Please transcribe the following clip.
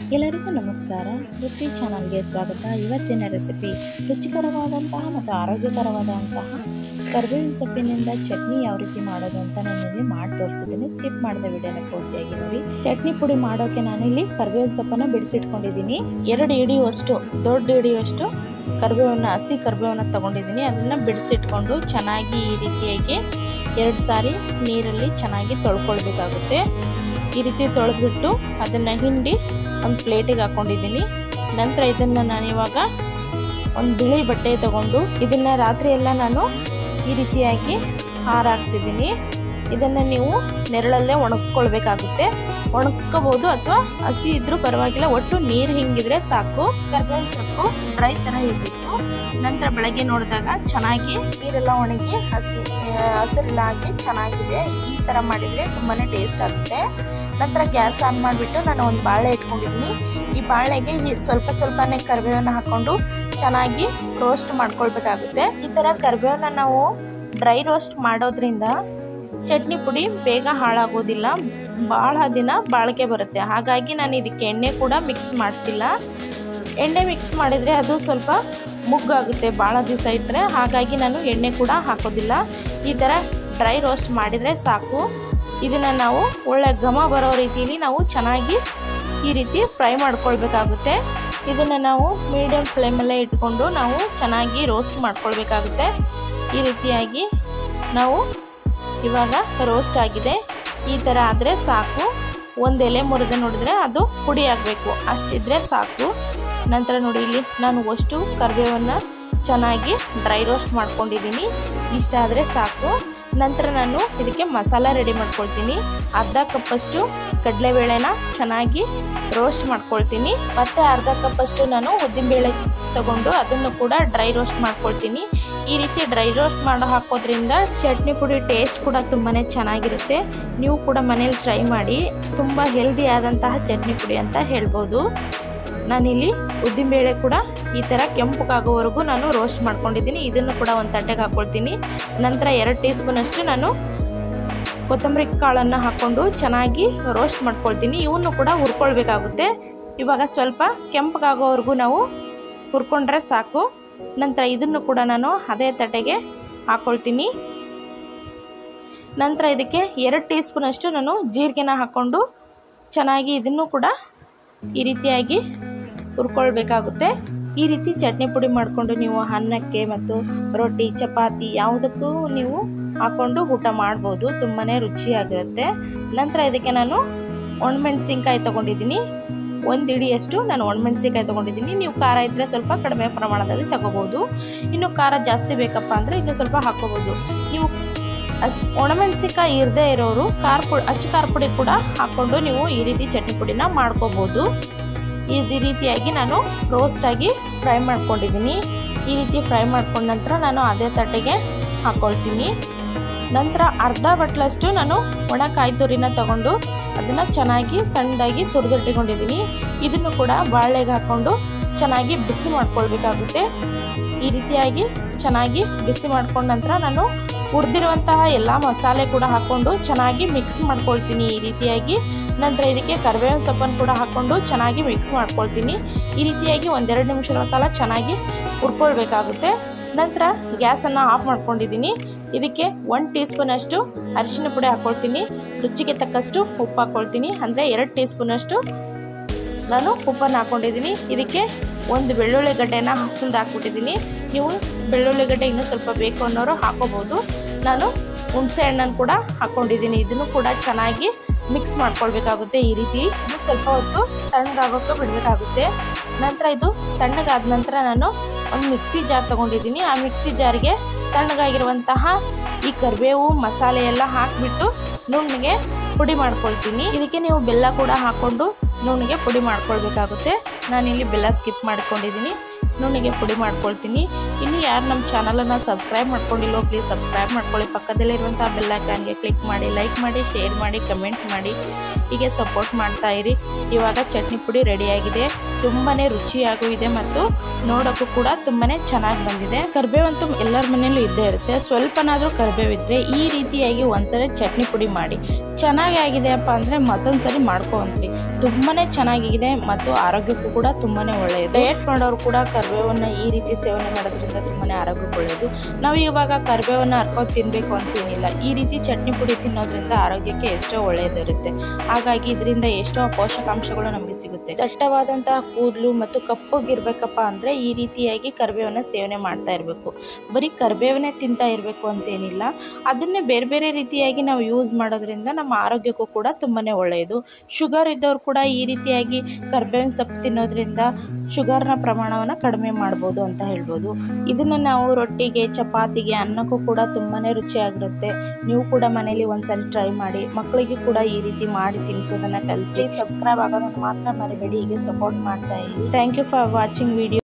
ಎಲ್ಲರಿಗೂ ನಮಸ್ಕಾರ ಪೃಥ್ವಿ ಚಾನಲ್ಗೆ ಸ್ವಾಗತ ಇವತ್ತಿನ ರೆಸಿಪಿ ರುಚಿಕರವಾದಂತಹ ಮತ್ತು ಆರೋಗ್ಯಕರವಾದಂತಹ ಕರ್ಬೇವಿನ ಸೊಪ್ಪಿನಿಂದ ಚಟ್ನಿ ಯಾವ ರೀತಿ ಮಾಡೋದು ಅಂತ ನಾನು ಇಲ್ಲಿ ಮಾಡಿ ತೋರಿಸ್ತಿದ್ದೀನಿ ಸ್ಕಿಪ್ ಮಾಡಿದ ವಿಡಿಯೋನ ಪೂರ್ತಿಯಾಗಿ ನೋಡಿ ಚಟ್ನಿ ಪುಡಿ ಮಾಡೋಕೆ ನಾನಿಲ್ಲಿ ಕರ್ಬೇವಿನ ಸೊಪ್ಪನ್ನು ಬಿಡಿಸಿಟ್ಕೊಂಡಿದ್ದೀನಿ ಎರಡು ಹಿಡಿಯುವಷ್ಟು ದೊಡ್ಡ ಹಿಡಿಯುವಷ್ಟು ಕರ್ಬೇವನ್ನ ಹಸಿ ಕರ್ಬೇವನ್ನ ತಗೊಂಡಿದ್ದೀನಿ ಅದನ್ನು ಬಿಡಿಸಿಟ್ಕೊಂಡು ಚೆನ್ನಾಗಿ ಈ ರೀತಿಯಾಗಿ ಎರಡು ಸಾರಿ ನೀರಲ್ಲಿ ಚೆನ್ನಾಗಿ ತೊಳ್ಕೊಳ್ಬೇಕಾಗುತ್ತೆ ಈ ರೀತಿ ತೊಳೆದ್ಬಿಟ್ಟು ಅದನ್ನು ಹಿಂಡಿ ಒಂದು ಪ್ಲೇಟಿಗೆ ಹಾಕ್ಕೊಂಡಿದ್ದೀನಿ ನಂತರ ಇದನ್ನು ನಾನು ಇವಾಗ ಒಂದು ಬಿಳಿ ಬಟ್ಟೆ ತಗೊಂಡು ಇದನ್ನು ರಾತ್ರಿ ಎಲ್ಲ ನಾನು ಈ ರೀತಿಯಾಗಿ ಹಾರ ಹಾಕ್ತಿದ್ದೀನಿ ಇದನ್ನು ನೀವು ನೆರಳಲ್ಲೇ ಒಣಗಿಸ್ಕೊಳ್ಬೇಕಾಗುತ್ತೆ ಒಣಗಿಸ್ಕೋಬೋದು ಅಥವಾ ಹಸಿ ಇದ್ರೂ ಪರವಾಗಿಲ್ಲ ಒಟ್ಟು ನೀರು ಹಿಂಗಿದ್ರೆ ಸಾಕು ಕರ್ಬೇವಿನ ಸೊಪ್ಪು ಡ್ರೈ ಥರ ಇರಬೇಕು ನಂತರ ಬೆಳಗ್ಗೆ ನೋಡಿದಾಗ ಚೆನ್ನಾಗಿ ನೀರೆಲ್ಲ ಒಣಗಿ ಹಸಿ ಹಸಿರೆಲ್ಲ ಹಾಕಿ ಚೆನ್ನಾಗಿದೆ ಈ ಥರ ಮಾಡಿದರೆ ತುಂಬಾ ಟೇಸ್ಟ್ ಆಗುತ್ತೆ ನಂತರ ಗ್ಯಾಸ್ ಆನ್ ಮಾಡಿಬಿಟ್ಟು ನಾನು ಒಂದು ಬಾಳೆ ಇಟ್ಕೊಂಡಿದ್ದೀನಿ ಈ ಬಾಳೆಗೆ ಸ್ವಲ್ಪ ಸ್ವಲ್ಪನೇ ಕರಿಬೇವನ್ನ ಹಾಕ್ಕೊಂಡು ಚೆನ್ನಾಗಿ ರೋಸ್ಟ್ ಮಾಡ್ಕೊಳ್ಬೇಕಾಗುತ್ತೆ ಈ ಥರ ಕರಿಬೇವನ್ನ ನಾವು ಡ್ರೈ ರೋಸ್ಟ್ ಮಾಡೋದ್ರಿಂದ ಚಟ್ನಿ ಪುಡಿ ಬೇಗ ಹಾಳಾಗೋದಿಲ್ಲ ಭಾಳ ದಿನ ಬಾಳಿಕೆ ಬರುತ್ತೆ ಹಾಗಾಗಿ ನಾನು ಇದಕ್ಕೆ ಎಣ್ಣೆ ಕೂಡ ಮಿಕ್ಸ್ ಮಾಡ್ತಿಲ್ಲ ಎಣ್ಣೆ ಮಿಕ್ಸ್ ಮಾಡಿದರೆ ಅದು ಸ್ವಲ್ಪ ಮುಗ್ಗಾಗುತ್ತೆ ಭಾಳ ದಿವಸ ಇಟ್ಟರೆ ಹಾಗಾಗಿ ನಾನು ಎಣ್ಣೆ ಕೂಡ ಹಾಕೋದಿಲ್ಲ ಈ ಥರ ಡ್ರೈ ರೋಸ್ಟ್ ಮಾಡಿದರೆ ಸಾಕು ಇದನ್ನು ನಾವು ಒಳ್ಳೆ ಘಮ ಬರೋ ರೀತಿಯಲ್ಲಿ ನಾವು ಚೆನ್ನಾಗಿ ಈ ರೀತಿ ಫ್ರೈ ಮಾಡ್ಕೊಳ್ಬೇಕಾಗುತ್ತೆ ಇದನ್ನು ನಾವು ಮೀಡಿಯಮ್ ಫ್ಲೇಮಲ್ಲೇ ಇಟ್ಕೊಂಡು ನಾವು ಚೆನ್ನಾಗಿ ರೋಸ್ಟ್ ಮಾಡ್ಕೊಳ್ಬೇಕಾಗುತ್ತೆ ಈ ರೀತಿಯಾಗಿ ನಾವು ಇವಾಗ ರೋಸ್ಟ್ ಆಗಿದೆ ಈ ಥರ ಆದರೆ ಸಾಕು ಒಂದು ಎಲೆ ಮುರಿದು ನೋಡಿದ್ರೆ ಅದು ಪುಡಿ ಆಗಬೇಕು ಅಷ್ಟಿದ್ರೆ ಸಾಕು ನಂತರ ನೋಡಿ ಇಲ್ಲಿ ನಾನು ಅಷ್ಟು ಕರಿಬೇವನ್ನು ಚೆನ್ನಾಗಿ ಡ್ರೈ ರೋಸ್ಟ್ ಮಾಡ್ಕೊಂಡಿದ್ದೀನಿ ಇಷ್ಟ ಆದರೆ ಸಾಕು ನಂತರ ನಾನು ಇದಕ್ಕೆ ಮಸಾಲ ರೆಡಿ ಮಾಡ್ಕೊಳ್ತೀನಿ ಅರ್ಧ ಕಪ್ಪಷ್ಟು ಕಡಲೆಬೇಳೆನ ಚೆನ್ನಾಗಿ ರೋಸ್ಟ್ ಮಾಡ್ಕೊಳ್ತೀನಿ ಮತ್ತು ಅರ್ಧ ಕಪ್ಪಷ್ಟು ನಾನು ಉದ್ದಿನಬೇಳೆ ತಗೊಂಡು ಅದನ್ನು ಕೂಡ ಡ್ರೈ ರೋಸ್ಟ್ ಮಾಡ್ಕೊಳ್ತೀನಿ ಈ ರೀತಿ ಡ್ರೈ ರೋಸ್ಟ್ ಮಾಡೋ ಹಾಕೋದ್ರಿಂದ ಚಟ್ನಿ ಪುಡಿ ಟೇಸ್ಟ್ ಕೂಡ ತುಂಬಾ ಚೆನ್ನಾಗಿರುತ್ತೆ ನೀವು ಕೂಡ ಮನೇಲಿ ಟ್ರೈ ಮಾಡಿ ತುಂಬ ಹೆಲ್ದಿ ಆದಂತಹ ಚಟ್ನಿ ಪುಡಿ ಅಂತ ಹೇಳ್ಬೋದು ನಾನಿಲ್ಲಿ ಉದ್ದಿನಬೇಳೆ ಕೂಡ ಈ ಥರ ಕೆಂಪಗಾಗೋವರೆಗೂ ನಾನು ರೋಸ್ಟ್ ಮಾಡ್ಕೊಂಡಿದ್ದೀನಿ ಇದನ್ನು ಕೂಡ ಒಂದು ತಟ್ಟೆಗೆ ಹಾಕ್ಕೊಳ್ತೀನಿ ನಂತರ ಎರಡು ಟೀ ಸ್ಪೂನಷ್ಟು ನಾನು ಕೊತ್ತಂಬರಿ ಕಾಳನ್ನು ಹಾಕ್ಕೊಂಡು ಚೆನ್ನಾಗಿ ರೋಸ್ಟ್ ಮಾಡ್ಕೊಳ್ತೀನಿ ಇವನ್ನು ಕೂಡ ಹುರ್ಕೊಳ್ಬೇಕಾಗುತ್ತೆ ಇವಾಗ ಸ್ವಲ್ಪ ಕೆಂಪಗಾಗೋವರೆಗೂ ನಾವು ಹುರ್ಕೊಂಡ್ರೆ ಸಾಕು ನಂತರ ಇದನ್ನು ಕೂಡ ನಾನು ಅದೇ ತಟ್ಟೆಗೆ ಹಾಕ್ಕೊಳ್ತೀನಿ ನಂತರ ಇದಕ್ಕೆ ಎರಡು ಟೀ ಸ್ಪೂನಷ್ಟು ನಾನು ಜೀರಿಗೆನ ಹಾಕ್ಕೊಂಡು ಚೆನ್ನಾಗಿ ಇದನ್ನು ಕೂಡ ಈ ರೀತಿಯಾಗಿ ಹುರ್ಕೊಳ್ಬೇಕಾಗುತ್ತೆ ಈ ರೀತಿ ಚಟ್ನಿ ಪುಡಿ ಮಾಡಿಕೊಂಡು ನೀವು ಅನ್ನಕ್ಕೆ ಮತ್ತು ರೊಟ್ಟಿ ಚಪಾತಿ ಯಾವುದಕ್ಕೂ ನೀವು ಹಾಕ್ಕೊಂಡು ಊಟ ಮಾಡ್ಬೋದು ತುಂಬಾ ರುಚಿಯಾಗಿರುತ್ತೆ ನಂತರ ಇದಕ್ಕೆ ನಾನು ಒಣಮೆಣ್ಸಿನ್ಕಾಯಿ ತೊಗೊಂಡಿದ್ದೀನಿ ಒಂದು ಇಡಿಯಷ್ಟು ನಾನು ಒಣಮೆಣ್ಸಿನ್ಕಾಯಿ ತೊಗೊಂಡಿದ್ದೀನಿ ನೀವು ಖಾರ ಇದ್ದರೆ ಸ್ವಲ್ಪ ಕಡಿಮೆ ಪ್ರಮಾಣದಲ್ಲಿ ತಗೋಬೋದು ಇನ್ನು ಖಾರ ಜಾಸ್ತಿ ಬೇಕಪ್ಪ ಅಂದರೆ ಇನ್ನೂ ಸ್ವಲ್ಪ ಹಾಕ್ಕೋಬೋದು ನೀವು ಅಸ್ ಒಣಮೆಣ್ಸಿನ್ಕಾಯಿ ಇರದೇ ಇರೋರು ಖಾರ ಪುಡಿ ಅಚ್ಚು ಖಾರ ಪುಡಿ ಕೂಡ ಹಾಕ್ಕೊಂಡು ನೀವು ಈ ರೀತಿ ಚಟ್ನಿ ಪುಡಿನ ಮಾಡ್ಕೋಬೋದು ಈ ರೀತಿಯಾಗಿ ನಾನು ರೋಸ್ಟಾಗಿ ಫ್ರೈ ಮಾಡ್ಕೊಂಡಿದ್ದೀನಿ ಈ ರೀತಿ ಫ್ರೈ ಮಾಡ್ಕೊಂಡ ನಂತರ ನಾನು ಅದೇ ತಟ್ಟೆಗೆ ಹಾಕ್ಕೊಳ್ತೀನಿ ನಂತರ ಅರ್ಧ ಬಟ್ಲಷ್ಟು ನಾನು ಒಣ ಕಾಯಿ ತುರಿನ ತಗೊಂಡು ಅದನ್ನು ಚೆನ್ನಾಗಿ ಸಣ್ಣದಾಗಿ ತುರಿದಿಟ್ಟುಕೊಂಡಿದ್ದೀನಿ ಇದನ್ನು ಕೂಡ ಬಾಳೆಗೆ ಹಾಕ್ಕೊಂಡು ಚೆನ್ನಾಗಿ ಬಿಸಿ ಮಾಡ್ಕೊಳ್ಬೇಕಾಗುತ್ತೆ ಈ ರೀತಿಯಾಗಿ ಚೆನ್ನಾಗಿ ಬಿಸಿ ಮಾಡ್ಕೊಂಡ ನಂತರ ನಾನು ಹುರಿದಿರುವಂತಹ ಎಲ್ಲ ಮಸಾಲೆ ಕೂಡ ಹಾಕ್ಕೊಂಡು ಚೆನ್ನಾಗಿ ಮಿಕ್ಸ್ ಮಾಡ್ಕೊಳ್ತೀನಿ ಈ ರೀತಿಯಾಗಿ ನಂತರ ಇದಕ್ಕೆ ಕರಿಬೇವಿನ ಸೊಪ್ಪನ್ನು ಕೂಡ ಹಾಕ್ಕೊಂಡು ಚೆನ್ನಾಗಿ ಮಿಕ್ಸ್ ಮಾಡ್ಕೊಳ್ತೀನಿ ಈ ರೀತಿಯಾಗಿ ಒಂದೆರಡು ನಿಮಿಷಗಳ ಕಾಲ ಚೆನ್ನಾಗಿ ಹುರ್ಕೊಳ್ಬೇಕಾಗುತ್ತೆ ನಂತರ ಗ್ಯಾಸನ್ನು ಆಫ್ ಮಾಡ್ಕೊಂಡಿದ್ದೀನಿ ಇದಕ್ಕೆ ಒನ್ ಟೀ ಸ್ಪೂನಷ್ಟು ಅರಿಶಿನ ಪುಡಿ ಹಾಕ್ಕೊಳ್ತೀನಿ ರುಚಿಗೆ ತಕ್ಕಷ್ಟು ಉಪ್ಪು ಹಾಕ್ಕೊಳ್ತೀನಿ ಅಂದರೆ ಎರಡು ಟೀ ಸ್ಪೂನಷ್ಟು ನಾನು ಉಪ್ಪನ್ನು ಹಾಕ್ಕೊಂಡಿದ್ದೀನಿ ಇದಕ್ಕೆ ಒಂದು ಬೆಳ್ಳುಳ್ಳಿ ಗಡ್ಡೆನ ಸುಲಿದು ಹಾಕ್ಬಿಟ್ಟಿದ್ದೀನಿ ನೀವು ಬೆಳ್ಳುಳ್ಳಿ ಗಡ್ಡೆ ಇನ್ನೂ ಸ್ವಲ್ಪ ಬೇಕು ಅನ್ನೋರು ಹಾಕೋಬೋದು ನಾನು ಹುಣಸೆ ಹಣ್ಣನ್ನು ಕೂಡ ಹಾಕ್ಕೊಂಡಿದ್ದೀನಿ ಇದನ್ನು ಕೂಡ ಚೆನ್ನಾಗಿ ಮಿಕ್ಸ್ ಮಾಡ್ಕೊಳ್ಬೇಕಾಗುತ್ತೆ ಈ ರೀತಿ ಇದು ಸ್ವಲ್ಪ ಹೊತ್ತು ತಣ್ಣಗಾಗೋಕ್ಕೆ ಬಿಡಬೇಕಾಗುತ್ತೆ ನಂತರ ಇದು ತಣ್ಣಗಾದ ನಂತರ ನಾನು ಒಂದು ಮಿಕ್ಸಿ ಜಾರ್ ತೊಗೊಂಡಿದ್ದೀನಿ ಆ ಮಿಕ್ಸಿ ಜಾರ್ಗೆ ತಣ್ಣಗಾಗಿರುವಂತಹ ಈ ಕರಿಬೇವು ಮಸಾಲೆ ಎಲ್ಲ ಹಾಕಿಬಿಟ್ಟು ನುಣ್ಣಗೆ ಪುಡಿ ಮಾಡ್ಕೊಳ್ತೀನಿ ಇದಕ್ಕೆ ನೀವು ಬೆಲ್ಲ ಕೂಡ ಹಾಕ್ಕೊಂಡು ನುಣ್ಣಗೆ ಪುಡಿ ಮಾಡ್ಕೊಳ್ಬೇಕಾಗುತ್ತೆ ನಾನಿಲ್ಲಿ ಬೆಲ್ಲ ಸ್ಕಿಪ್ ಮಾಡ್ಕೊಂಡಿದ್ದೀನಿ ನುಣ್ಣಗೆ ಪುಡಿ ಮಾಡ್ಕೊಳ್ತೀನಿ ಇನ್ನು ಯಾರು ನಮ್ಮ ಚಾನಲನ್ನು ಸಬ್ಸ್ಕ್ರೈಬ್ ಮಾಡ್ಕೊಂಡಿಲ್ಲೋ ಪ್ಲೀಸ್ ಸಬ್ಸ್ಕ್ರೈಬ್ ಮಾಡ್ಕೊಳ್ಳಿ ಪಕ್ಕದಲ್ಲಿರುವಂಥ ಬೆಲ್ ಐಕಾನ್ಗೆ ಕ್ಲಿಕ್ ಮಾಡಿ ಲೈಕ್ ಮಾಡಿ ಶೇರ್ ಮಾಡಿ ಕಮೆಂಟ್ ಮಾಡಿ ಹೀಗೆ ಸಪೋರ್ಟ್ ಮಾಡ್ತಾ ಇರಿ ಇವಾಗ ಚಟ್ನಿ ಪುಡಿ ರೆಡಿಯಾಗಿದೆ ತುಂಬಾ ರುಚಿಯಾಗೂ ಇದೆ ಮತ್ತು ನೋಡೋಕ್ಕೂ ಕೂಡ ತುಂಬಾ ಚೆನ್ನಾಗಿ ಬಂದಿದೆ ಕರಿಬೇವಂತೂ ಎಲ್ಲರ ಮನೆಯಲ್ಲೂ ಇದ್ದೇ ಇರುತ್ತೆ ಸ್ವಲ್ಪನಾದರೂ ಕರಿಬೇವಿದ್ರೆ ಈ ರೀತಿಯಾಗಿ ಒಂದ್ಸರಿ ಚಟ್ನಿ ಪುಡಿ ಮಾಡಿ ಚೆನ್ನಾಗಿ ಆಗಿದೆಯಪ್ಪ ಅಂದರೆ ಮತ್ತೊಂದು ಸರಿ ಮಾಡ್ಕೊವಂತ್ರಿ ತುಂಬಾ ಚೆನ್ನಾಗಿದೆ ಮತ್ತು ಆರೋಗ್ಯಕ್ಕೂ ಕೂಡ ತುಂಬಾ ಒಳ್ಳೆಯದು ಡಯಟ್ ಮಾಡೋರು ಕೂಡ ಕರ್ಬೇವನ್ನು ಈ ರೀತಿ ಸೇವನೆ ಮಾಡೋದ್ರಿಂದ ತುಂಬಾ ಆರೋಗ್ಯಕ್ಕೆ ಒಳ್ಳೆಯದು ನಾವು ಇವಾಗ ಕರ್ಬೇವನ್ನು ಹರ್ಕೊಂಡು ತಿನ್ನಬೇಕು ಅಂತೇನಿಲ್ಲ ಈ ರೀತಿ ಚಟ್ನಿ ಪುಡಿ ತಿನ್ನೋದ್ರಿಂದ ಆರೋಗ್ಯಕ್ಕೆ ಎಷ್ಟೋ ಒಳ್ಳೆಯದಿರುತ್ತೆ ಹಾಗಾಗಿ ಇದರಿಂದ ಎಷ್ಟೋ ಪೋಷಕಾಂಶಗಳು ನಮಗೆ ಸಿಗುತ್ತೆ ದಟ್ಟವಾದಂತಹ ಕೂದಲು ಮತ್ತು ಕಪ್ಪಗಿರ್ಬೇಕಪ್ಪ ಅಂದರೆ ಈ ರೀತಿಯಾಗಿ ಕರ್ಬೇವನ್ನ ಸೇವನೆ ಮಾಡ್ತಾ ಇರಬೇಕು ಬರೀ ಕರ್ಬೇವನ್ನೇ ತಿಂತಾ ಇರಬೇಕು ಅಂತೇನಿಲ್ಲ ಅದನ್ನೇ ಬೇರೆ ಬೇರೆ ರೀತಿಯಾಗಿ ನಾವು ಯೂಸ್ ಮಾಡೋದ್ರಿಂದ ನಮ್ಮ ಆರೋಗ್ಯಕ್ಕೂ ಕೂಡ ತುಂಬಾ ಒಳ್ಳೆಯದು ಶುಗರ್ ಇದ್ದವ್ರು ಕೂಡ ಈ ರೀತಿಯಾಗಿ ಕರ್ಬೇವಿನ ಸೊಪ್ಪು ತಿನ್ನೋದ್ರಿಂದ ಶುಗರ್ನ ಪ್ರಮಾಣವನ್ನು ಕಡಿಮೆ ಮಾಡ್ಬೋದು ಅಂತ ಹೇಳ್ಬೋದು ಇದನ್ನು ನಾವು ರೊಟ್ಟಿಗೆ ಚಪಾತಿಗೆ ಅನ್ನಕ್ಕೂ ಕೂಡ ತುಂಬಾ ರುಚಿಯಾಗಿರುತ್ತೆ ನೀವು ಕೂಡ ಮನೇಲಿ ಒಂದ್ಸಲ ಟ್ರೈ ಮಾಡಿ ಮಕ್ಕಳಿಗೆ ಕೂಡ ಈ ರೀತಿ ಮಾಡಿ ತಿನ್ನಿಸೋದನ್ನು ಕಲಿಸಿ ಸಬ್ಸ್ಕ್ರೈಬ್ ಆಗೋದನ್ನು ಮಾತ್ರ ಮರಿಬೇಡಿ ಹೀಗೆ ಸಪೋರ್ಟ್ ಮಾಡ್ತಾ ಇರಿ thank you for watching video